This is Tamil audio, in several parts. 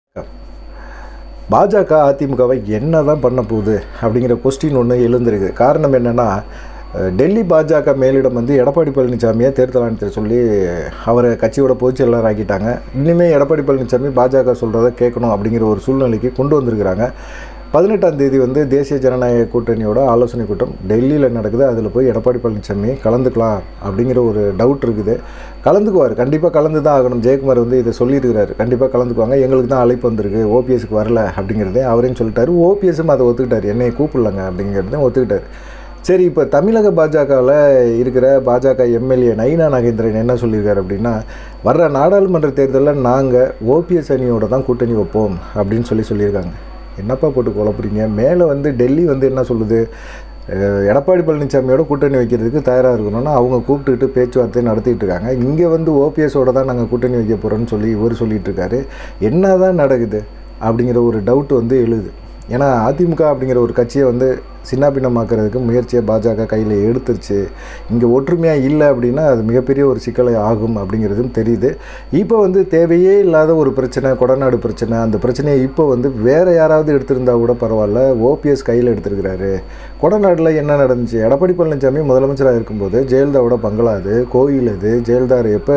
பாஜக அதிமுகவை என்ன தான் பண்ண போகுது அப்படிங்கிற கொஸ்டின் ஒன்று எழுந்திருக்கு காரணம் என்னென்னா அஹ், டெல்லி பாஜக மேலிடம் வந்து எடப்பாடி பழனிசாமியை தேர்தல் ஆணையத்தில் சொல்லி அவரை கட்சியோட பொதுச் செயலாளர் ஆக்கிட்டாங்க இனிமேல் எடப்பாடி பழனிசாமி பாஜக சொல்கிறத கேட்கணும் அப்படிங்கிற ஒரு சூழ்நிலைக்கு கொண்டு வந்திருக்கிறாங்க பதினெட்டாம் தேதி வந்து தேசிய ஜனநாயக கூட்டணியோட ஆலோசனை கூட்டம் டெல்லியில் நடக்குது அதில் போய் எடப்பாடி பழனிசாமி கலந்துக்கலாம் அப்படிங்கிற ஒரு டவுட் இருக்குது கலந்துக்குவார் கண்டிப்பாக கலந்து தான் ஆகணும் ஜெயக்குமார் வந்து இதை சொல்லியிருக்கிறாரு கண்டிப்பாக கலந்துக்குவாங்க எங்களுக்கு தான் அழைப்பு வந்திருக்கு ஓபிஎஸ்க்கு வரல அப்படிங்கிறதே அவரையும் சொல்லிட்டாரு ஓபிஎஸும் அதை ஒத்துக்கிட்டார் என்னை கூப்பிடலங்க அப்படிங்கிறதையும் ஒத்துக்கிட்டார் சரி இப்போ தமிழக பாஜகவில் இருக்கிற பாஜக எம்எல்ஏ நயினா நாகேந்திரன் என்ன சொல்லியிருக்காரு அப்படின்னா வர்ற நாடாளுமன்ற தேர்தலில் நாங்கள் ஓபிஎஸ் அணியோட தான் கூட்டணி வைப்போம் அப்படின்னு சொல்லி சொல்லியிருக்காங்க என்னப்பா போட்டு குழப்புறீங்க மேலே வந்து டெல்லி வந்து என்ன சொல்லுது அஹ் எடப்பாடி பழனிசாமியோட கூட்டணி வைக்கிறதுக்கு தயாராக இருக்கணும்னா அவங்க கூப்பிட்டுட்டு பேச்சுவார்த்தை நடத்திட்டு இருக்காங்க இங்கே வந்து ஓபிஎஸோட தான் நாங்கள் கூட்டணி வைக்க போகிறோன்னு சொல்லி இவர் சொல்லிட்டு இருக்காரு என்ன தான் நடக்குது அப்படிங்கிற ஒரு டவுட் வந்து எழுது ஏன்னா அதிமுக அப்படிங்கிற ஒரு கட்சியை வந்து சின்னாபின்னமாக்குறதுக்கு முயற்சியை பாஜக கையில் எடுத்துருச்சு இங்கே ஒற்றுமையாக இல்லை அப்படின்னா அது மிகப்பெரிய ஒரு சிக்கலை ஆகும் அப்படிங்கிறதும் தெரியுது இப்போ வந்து தேவையே இல்லாத ஒரு பிரச்சனை கொடநாடு பிரச்சனை அந்த பிரச்சனையை இப்போ வந்து வேறு யாராவது எடுத்திருந்தா கூட பரவாயில்ல ஓபிஎஸ் கையில் எடுத்திருக்கிறாரு கொடநாட்டில் என்ன நடந்துச்சு எடப்பாடி பழனிசாமி முதலமைச்சராக இருக்கும்போது ஜெயலலிதாவோட பங்களா அது கோயில் இது ஜெயலலிதா எப்போ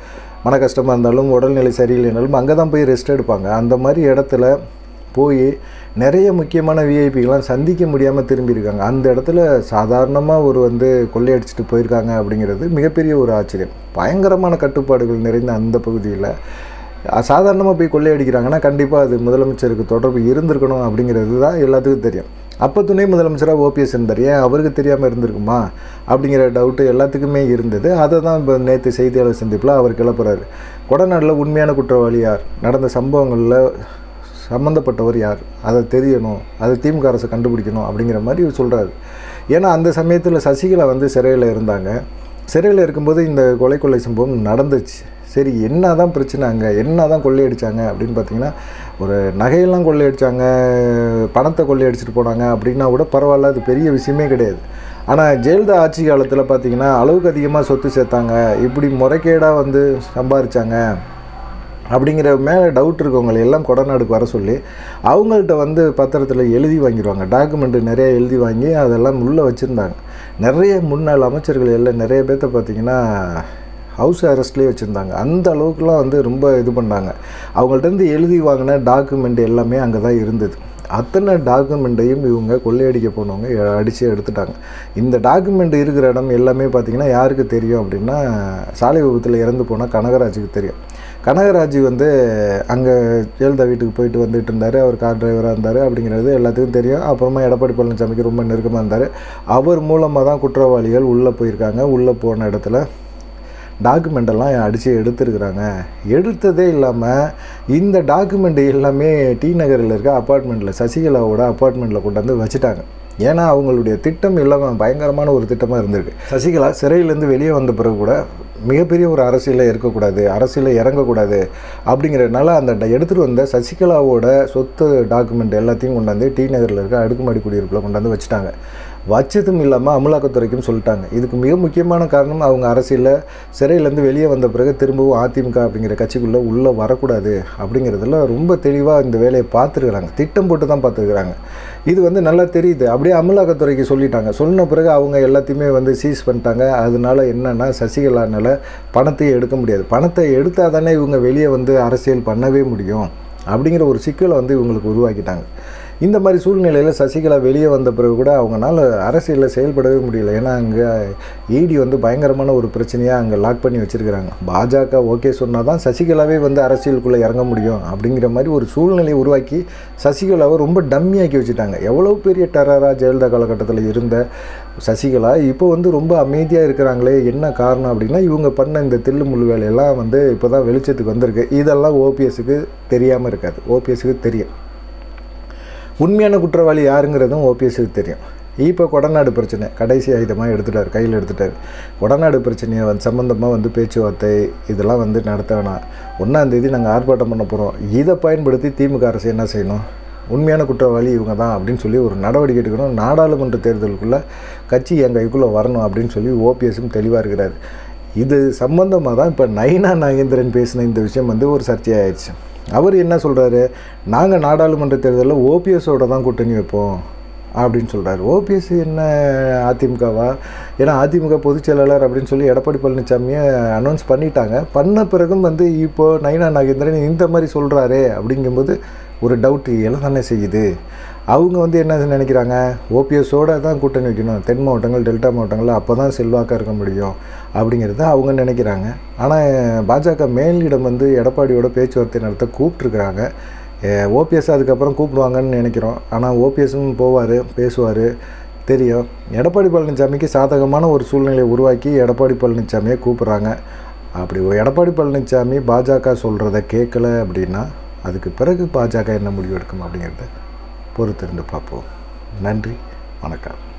மன கஷ்டமாக இருந்தாலும் உடல்நிலை சரியில்லைனாலும் அங்கே தான் போய் ரெஸ்ட் எடுப்பாங்க அந்த மாதிரி இடத்துல போய் நிறைய முக்கியமான விஐபிகள்லாம் சந்திக்க முடியாமல் திரும்பியிருக்காங்க அந்த இடத்துல சாதாரணமாக ஒரு வந்து கொள்ளையடிச்சிட்டு போயிருக்காங்க அப்படிங்கிறது மிகப்பெரிய ஒரு ஆச்சரியம் பயங்கரமான கட்டுப்பாடுகள் நிறைந்த அந்த பகுதியில் சாதாரணமாக போய் கொள்ளையடிக்கிறாங்கன்னா கண்டிப்பாக அது முதலமைச்சருக்கு தொடர்பு இருந்திருக்கணும் அப்படிங்கிறது தான் எல்லாத்துக்கும் தெரியும் அப்போ துணை முதலமைச்சராக ஓபிஎஸ் இருந்தார் ஏன் அவருக்கு தெரியாமல் இருந்திருக்குமா அப்படிங்கிற டவுட்டு எல்லாத்துக்குமே இருந்தது அதை தான் இப்போ நேற்று செய்தியாளர் சந்திப்பில் அவர் கிளப்புறாரு கொடநாட்டில் உண்மையான குற்றவாளி யார் நடந்த சம்பவங்களில் சம்மந்தப்பட்டவர் யார் அதை தெரியணும் அதை திமுக அரசு கண்டுபிடிக்கணும் அப்படிங்கிற மாதிரி இவர் சொல்கிறாரு ஏன்னா அந்த சமயத்தில் சசிகலா வந்து சிறையில் இருந்தாங்க சிறையில் இருக்கும்போது இந்த கொலை கொள்ளை சம்பவம் நடந்துச்சு சரி என்ன தான் பிரச்சனை அங்கே என்ன தான் கொள்ளையடிச்சாங்க அப்படின்னு பார்த்தீங்கன்னா ஒரு நகையெல்லாம் கொள்ளையடிச்சாங்க பணத்தை கொள்ளையடிச்சிட்டு போனாங்க அப்படின்னா கூட பரவாயில்ல அது பெரிய விஷயமே கிடையாது ஆனால் ஜெயலலிதா ஆட்சி காலத்தில் பார்த்தீங்கன்னா அளவுக்கு அதிகமாக சொத்து சேர்த்தாங்க இப்படி முறைகேடாக வந்து சம்பாரிச்சாங்க அப்படிங்கிற மேலே டவுட் இருக்கவங்களை எல்லாம் கொடநாடுக்கு வர சொல்லி அவங்கள்ட்ட வந்து பத்திரத்தில் எழுதி வாங்கிடுவாங்க டாக்குமெண்ட்டு நிறைய எழுதி வாங்கி அதெல்லாம் உள்ளே வச்சுருந்தாங்க நிறைய முன்னாள் அமைச்சர்கள் எல்லாம் நிறைய பேர்த்த பார்த்தீங்கன்னா ஹவுஸ் அரெஸ்ட்லேயே வச்சுருந்தாங்க அந்த அளவுக்குலாம் வந்து ரொம்ப இது பண்ணாங்க அவங்கள்ட்டேருந்து எழுதி வாங்கின டாக்குமெண்ட் எல்லாமே அங்கே தான் இருந்தது அத்தனை டாக்குமெண்ட்டையும் இவங்க கொள்ளையடிக்க போனவங்க எ- அடித்து எடுத்துட்டாங்க இந்த டாக்குமெண்ட் இருக்கிற இடம் எல்லாமே பார்த்திங்கன்னா யாருக்கு தெரியும் அப்படின்னா சாலை விபத்தில் இறந்து போன கனகராஜுக்கு தெரியும் கனகராஜ் வந்து அங்கே ஜெயலலிதா வீட்டுக்கு போயிட்டு வந்துட்டு இருந்தார் அவர் கார் டிரைவராக இருந்தார் அப்படிங்கிறது எல்லாத்துக்கும் தெரியும் அப்புறமா எடப்பாடி பழனிசாமிக்கு ரொம்ப நெருக்கமாக இருந்தார் அவர் மூலமாக தான் குற்றவாளிகள் உள்ளே போயிருக்காங்க உள்ளே போன இடத்துல டாக்குமெண்ட் எல்லாம் அடித்து எடுத்துருக்குறாங்க எடுத்ததே இல்லாமல் இந்த டாக்குமெண்ட் எல்லாமே டி நகரில் இருக்க அப்பார்ட்மெண்ட்டில் சசிகலாவோட அப்பார்ட்மெண்ட்டில் கொண்டு வந்து வச்சுட்டாங்க ஏன்னா அவங்களுடைய திட்டம் இல்லாமல் பயங்கரமான ஒரு திட்டமாக இருந்திருக்கு சசிகலா சிறையிலேருந்து வெளியே வந்த பிறகு கூட மிகப்பெரிய ஒரு அரசியலில் இருக்கக்கூடாது அரசியலில் இறங்கக்கூடாது அப்படிங்கிறதுனால அந்த ட- எடுத்துகிட்டு வந்த சசிகலாவோட சொத்து டாக்குமெண்ட் எல்லாத்தையும் கொண்டாந்து டி நகரில் இருக்க அடுக்குமாடி குடியிருப்பில் கொண்டாந்து வச்சுட்டாங்க வச்சதும் இல்லாமல் அமலாக்கத்துறைக்கும் சொல்லிட்டாங்க இதுக்கு மிக முக்கியமான காரணம் அவங்க அரசியலில் சிறையிலேருந்து வெளியே வந்த பிறகு திரும்பவும் அதிமுக அப்படிங்கிற கட்சிக்குள்ளே உள்ளே வரக்கூடாது அப்படிங்கிறதுல ரொம்ப தெளிவாக இந்த வேலையை பார்த்துருக்குறாங்க திட்டம் போட்டு தான் பார்த்துருக்குறாங்க இது வந்து நல்லா தெரியுது அப்படியே அமலாக்கத்துறைக்கு சொல்லிட்டாங்க சொன்ன பிறகு அவங்க எல்லாத்தையுமே வந்து சீஸ் பண்ணிட்டாங்க அதனால என்னென்னா சசிகலானால பணத்தையே எடுக்க முடியாது பணத்தை எடுத்தால் தானே இவங்க வெளியே வந்து அரசியல் பண்ணவே முடியும் அப்படிங்கிற ஒரு சிக்கலை வந்து இவங்களுக்கு உருவாக்கிட்டாங்க இந்த மாதிரி சூழ்நிலையில் சசிகலா வெளியே வந்த பிறகு கூட அவங்களால அரசியலில் செயல்படவே முடியல ஏன்னா அங்கே இடி வந்து பயங்கரமான ஒரு பிரச்சனையாக அங்கே லாக் பண்ணி வச்சுருக்கிறாங்க பாஜக ஓகே சொன்னால் தான் சசிகலாவே வந்து அரசியலுக்குள்ளே இறங்க முடியும் அப்படிங்கிற மாதிரி ஒரு சூழ்நிலையை உருவாக்கி சசிகலாவை ரொம்ப டம்மியாக்கி வச்சுட்டாங்க எவ்வளோ பெரிய டெரராக ஜெயலலிதா காலகட்டத்தில் இருந்த சசிகலா இப்போ வந்து ரொம்ப அமைதியாக இருக்கிறாங்களே என்ன காரணம் அப்படின்னா இவங்க பண்ண இந்த தில்லு முள்ளு வேலையெல்லாம் வந்து இப்போ தான் வெளிச்சத்துக்கு வந்திருக்கு இதெல்லாம் ஓபிஎஸ்க்கு தெரியாமல் இருக்காது ஓபிஎஸ்க்கு தெரியும் உண்மையான குற்றவாளி யாருங்கிறதும் ஓபிஎஸ்க்கு தெரியும் இப்போ கொடநாடு பிரச்சனை கடைசி ஆயுதமாக எடுத்துட்டார் கையில் எடுத்துட்டார் கொடநாடு பிரச்சனையை வந்து சம்மந்தமாக வந்து பேச்சுவார்த்தை இதெல்லாம் வந்து நடத்த வேணாம் ஒன்றாந்தேதி நாங்கள் ஆர்ப்பாட்டம் பண்ண போகிறோம் இதை பயன்படுத்தி திமுக அரசு என்ன செய்யணும் உண்மையான குற்றவாளி இவங்க தான் அப்படின்னு சொல்லி ஒரு நடவடிக்கை எடுக்கணும் நாடாளுமன்ற தேர்தலுக்குள்ளே கட்சி என் கைக்குள்ளே வரணும் அப்படின்னு சொல்லி ஓபிஎஸும் தெளிவாக இருக்கிறாரு இது சம்பந்தமாக தான் இப்போ நயினா நாகேந்திரன் பேசின இந்த விஷயம் வந்து ஒரு சர்ச்சையாயிடுச்சு அவர் என்ன சொல்கிறாரு நாங்கள் நாடாளுமன்ற தேர்தலில் ஓபிஎஸோட தான் கூட்டணி வைப்போம் அப்படின்னு சொல்கிறார் ஓபிஎஸ் என்ன அதிமுகவா ஏன்னா அதிமுக பொதுச் செயலாளர் அப்படின்னு சொல்லி எடப்பாடி பழனிசாமியை அனௌன்ஸ் பண்ணிட்டாங்க பண்ண பிறகும் வந்து இப்போது நைனா நாகேந்திரன் இந்த மாதிரி சொல்கிறாரே அப்படிங்கும்போது ஒரு டவுட் எல்லாம் தானே செய்யுது அவங்க வந்து என்ன நினைக்கிறாங்க ஓபிஎஸோட தான் கூட்டணி வைக்கணும் தென் மாவட்டங்கள் டெல்டா மாவட்டங்கள் அப்போ தான் செல்வாக்காக இருக்க முடியும் அப்படிங்கிறத அவங்க நினைக்கிறாங்க ஆனால் பாஜக மேலிடம் வந்து எடப்பாடியோட பேச்சுவார்த்தை நடத்த கூப்பிட்ருக்குறாங்க ஓபிஎஸ் அதுக்கப்புறம் கூப்பிடுவாங்கன்னு நினைக்கிறோம் ஆனால் ஓபிஎஸும் போவார் பேசுவார் தெரியும் எடப்பாடி பழனிசாமிக்கு சாதகமான ஒரு சூழ்நிலையை உருவாக்கி எடப்பாடி பழனிசாமியை கூப்பிட்றாங்க அப்படி எடப்பாடி பழனிசாமி பாஜக சொல்கிறத கேட்கல அப்படின்னா அதுக்கு பிறகு பாஜக என்ன முடிவு எடுக்கும் அப்படிங்கிறத பொறுத்திருந்து பார்ப்போம் நன்றி வணக்கம்